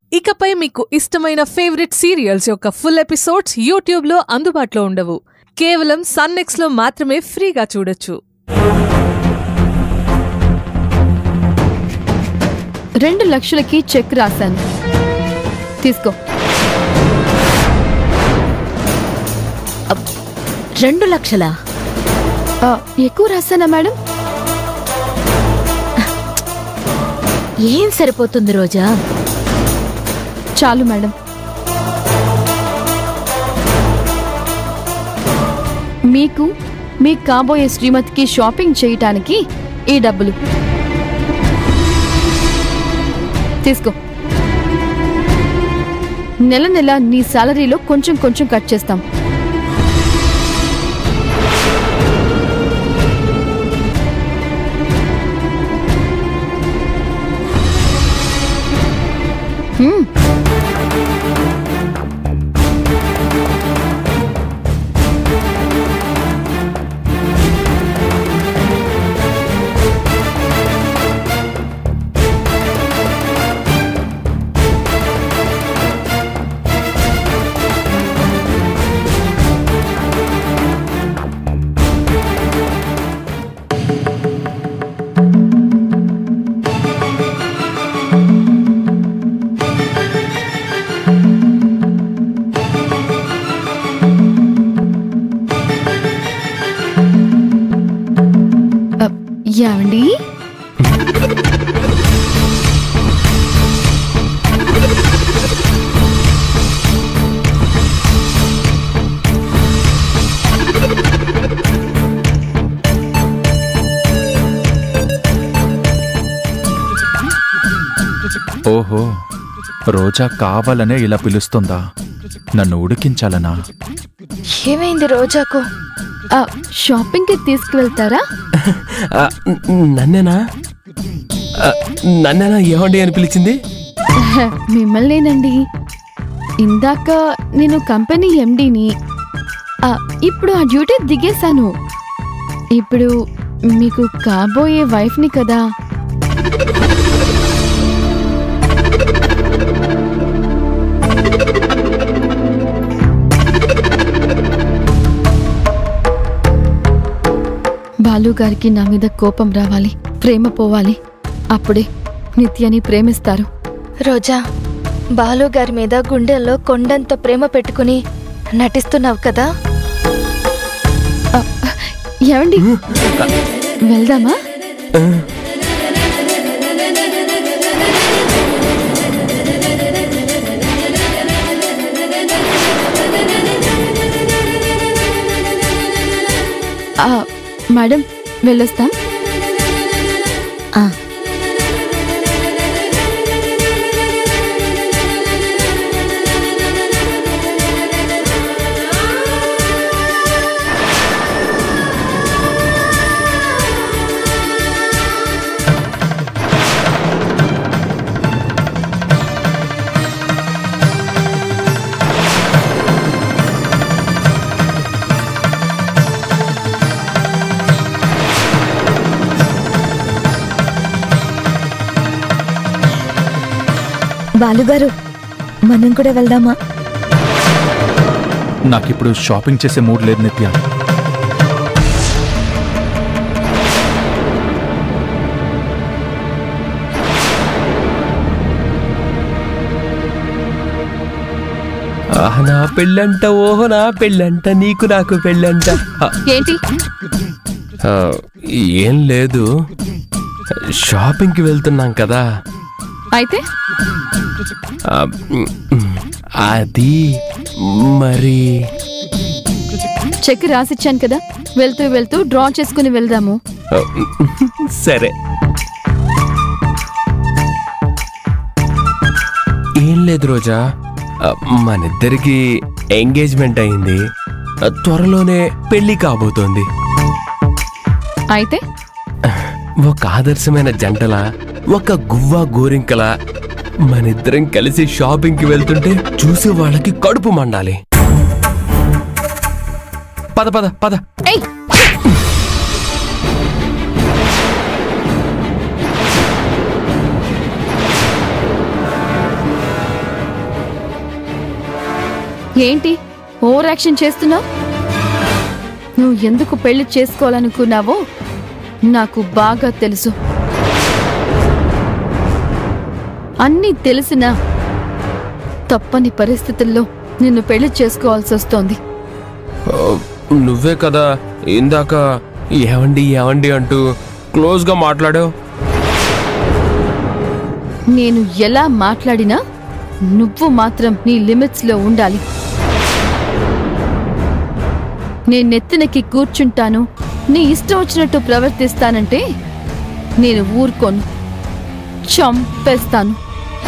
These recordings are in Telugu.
ఇకపై మీకు ఇష్టమైన ఫేవరెట్ సీరియల్స్ యొక్క ఫుల్ ఎపిసోడ్స్ యూట్యూబ్లో అందుబాటులో ఉండవు కేవలం సన్నెక్స్లో మాత్రమే ఫ్రీగా చూడొచ్చు రెండు లక్షలకి చెక్ రాశాను తీసుకో రెండు లక్షలా ఆ, ఎక్కువ రాశానా మేడం ఏం సరిపోతుంది రోజా చాలు మేడం మీకు మీ కాబోయే శ్రీమతికి షాపింగ్ చేయటానికి ఈ డబ్బులు తీసుకో నెల నెల నీ సాలరీలో కొంచెం కొంచెం కట్ చేస్తాం హ్మ్. అ, ఏమండి ఓహో రోజా కావాలనే ఇలా పిలుస్తుందా నన్ను ఉడికించాలనా ఏమైంది రోజాకు ఆ, షాపింగ్కి తీసుకువెళ్తారా ఆ, నన్నేనా ఆ, నన్నేనా ఏమండి అని పిలిచింది మిమ్మల్నేనండి ఇందాక నేను కంపెనీ ఎండీని ఇప్పుడు ఆ డ్యూటీ దిగేశాను ఇప్పుడు మీకు కాబోయే వైఫ్ని కదా బాలు గారికి నా మీద కోపం రావాలి ప్రేమ పోవాలి అప్పుడే నిత్యని ప్రేమిస్తారు రోజా బాలు గారి మీద గుండెల్లో కొండంత ప్రేమ పెట్టుకుని నటిస్తున్నావు కదా ఏమండి వెళ్దామా ఆ, మేడం వెళ్ళొస్తాం ఆ, బాలుగారు మనం కూడా వెళ్దామా నాకిప్పుడు షాపింగ్ చేసే మూడ్ లేదు నిత్య ఆహ్ నా పెళ్ళంట ఓహో నా పెళ్ళంట నీకు నాకు పెళ్ళంట ఆ, ఏంటి ఆ, ఏం లేదు షాపింగ్కి వెళ్తున్నాం కదా అయితే ఆ, మ్, మ్, అది మరి చెక్ రాసిచ్చాను కదా వెళ్తూ వెళ్తూ డ్రా చేసుకుని వెళ్దాము ఆ, సరే ఏం లేదు రోజా ఆ, మనిద్దరికి ఎంగేజ్మెంట్ అయింది ఆ, త్వరలోనే పెళ్లి కాబోతోంది అయితే ఒక ఆదర్శమైన జంటలా ఒక గువ్వ గోరింకలా మనిద్దరం కలిసి షాపింగ్కి వెళ్తుంటే చూసే వాళ్ళకి కడుపు మండాలి పద పద పద ఏయ్ ఏంటి ఓవర్ యాక్షన్ చేస్తున్నావు నువ్వు ఎందుకు పెళ్లి చేసుకోవాలనుకున్నావో నాకు బాగా తెలుసు అన్నీ తెలిసినా తప్పని పరిస్థితుల్లో నిన్ను పెళ్లి చేసుకోవాల్సి వస్తోంది ఆ, నువ్వే కదా ఇందాక ఏవండి ఏవండి అంటూ క్లోజ్గా మాట్లాడావు నేను ఎలా మాట్లాడినా నువ్వు మాత్రం నీ లిమిట్స్లో ఉండాలి నేను నెత్తినకి కూర్చుంటాను నీ ఇష్టం వచ్చినట్టు ప్రవర్తిస్తానంటే నేను ఊరుకోను చంపేస్తాను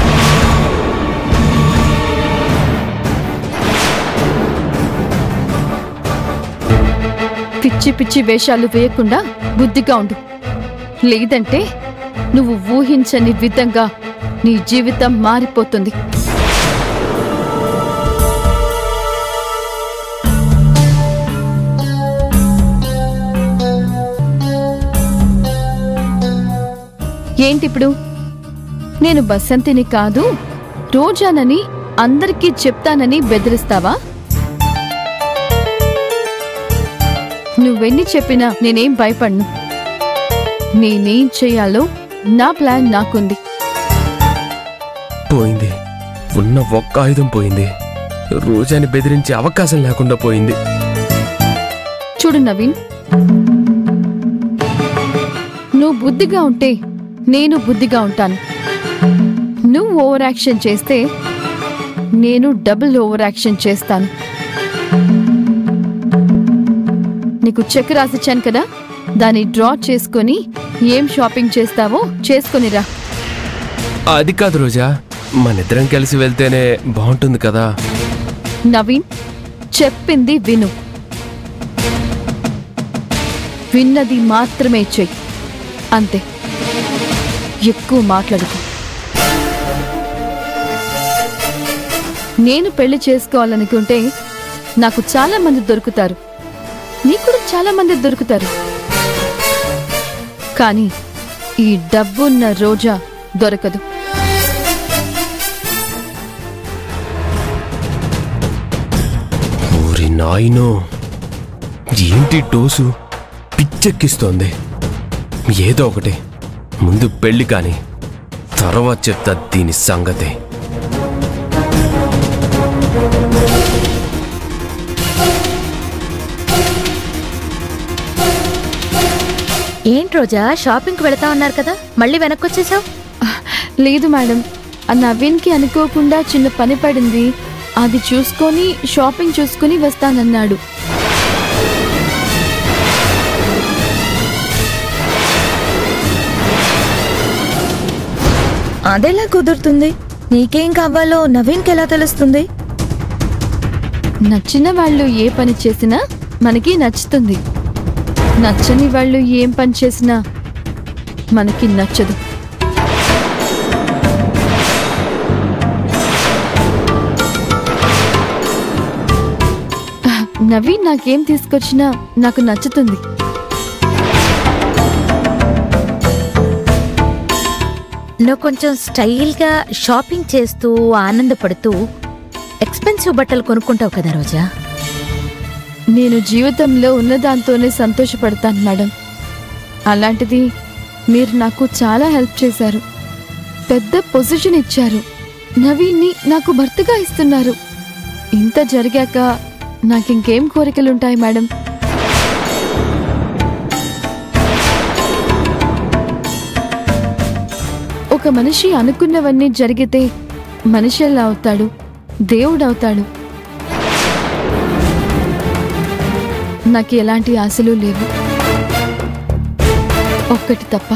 పిచ్చి పిచ్చి వేషాలు వేయకుండా బుద్ధిగా ఉండు లేదంటే నువ్వు ఊహించని విధంగా నీ జీవితం మారిపోతుంది ఏంటిప్పుడు నేను బసంతిని కాదు రోజానని అందరికీ చెప్తానని బెదిరిస్తావా నువ్వెన్ని చెప్పినా నేనేం భయపడ్ను నేనేం చేయాలో నా ప్లాన్ నాకుంది పోయింది ఉన్న ఒక్క ఆయుధం పోయింది రోజాని బెదిరించే అవకాశం లేకుండా పోయింది చూడు నవీన్ నువ్వు బుద్ధిగా ఉంటే నేను బుద్ధిగా ఉంటాను నువ్వు ఓవర్ యాక్షన్ చేస్తే నేను డబుల్ ఓవర్ యాక్షన్ చేస్తాను నీకు చెక్ రాసిచ్చాను కదా దాన్ని డ్రా చేసుకొని ఏం షాపింగ్ చేస్తావో చేసుకొనిరా అది కాదు రోజా మనిద్దరం కలిసి వెళ్తేనే బాగుంటుంది కదా నవీన్ చెప్పింది విను విన్నది మాత్రమే చెయ్యి అంతే ఎక్కువ మాట్లాడుకో నేను పెళ్లి చేసుకోవాలనుకుంటే నాకు చాలా మంది దొరుకుతారు నీకు కూడా చాలా మంది దొరుకుతారు కానీ ఈ డబ్బున్న రోజా దొరకదు ఊరి నాయనో ఏంటి డోసు పిచ్చెక్కిస్తోంది ఏదో ఒకటి ముందు పెళ్లి కాని తర్వాత చెప్తా దీని సంగతి ఏంటి రోజా షాపింగ్కి వెళతా ఉన్నారు కదా మళ్ళీ వెనక్కి వచ్చేసావు లేదు మేడం ఆ నవీన్కి అనుకోకుండా చిన్న పని పడింది అది చూసుకొని షాపింగ్ చూసుకొని వస్తానన్నాడు అదెలా కుదురుతుంది నీకేం కావాలో నవీన్కి ఎలా తెలుస్తుంది నచ్చిన వాళ్ళు ఏ పని చేసినా మనకి నచ్చుతుంది నచ్చని వాళ్ళు ఏం పని చేసినా మనకి నచ్చదు నవీన్ నాకేం తీసుకొచ్చినా నాకు నచ్చుతుంది నువ్వు కొంచెం స్టైల్గా షాపింగ్ చేస్తూ ఆనందపడుతూ ఎక్స్పెన్సివ్ బట్టలు కొనుక్కుంటావు కదా రోజా నేను జీవితంలో ఉన్నదాంతోనే సంతోషపడతాను మేడం అలాంటిది మీరు నాకు చాలా హెల్ప్ చేశారు పెద్ద పొజిషన్ ఇచ్చారు నవీన్ని నాకు భర్తగా ఇస్తున్నారు ఇంత జరిగాక నాకింకేం కోరికలుంటాయి మేడం ఒక మనిషి అనుకున్నవన్నీ జరిగితే మనిషి ఎలా అవుతాడు దేవుడవుతాడు నాకు ఎలాంటి ఆశలు లేవు ఒక్కటి తప్ప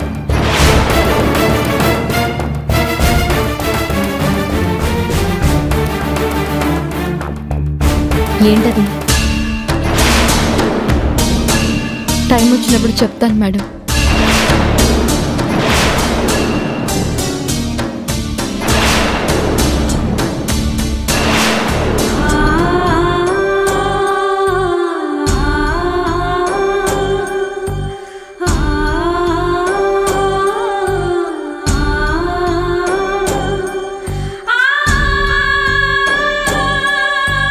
ఏంటది టైం వచ్చినప్పుడు చెప్తాను మేడం ఆ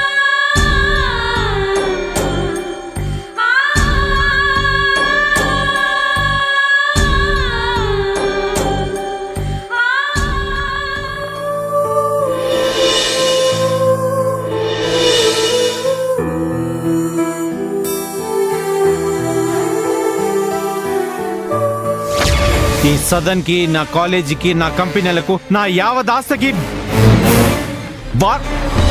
ఈ సదన్కి నా కాలేజీకి నా కంపెనీలకు నా యావదాస్తకి వా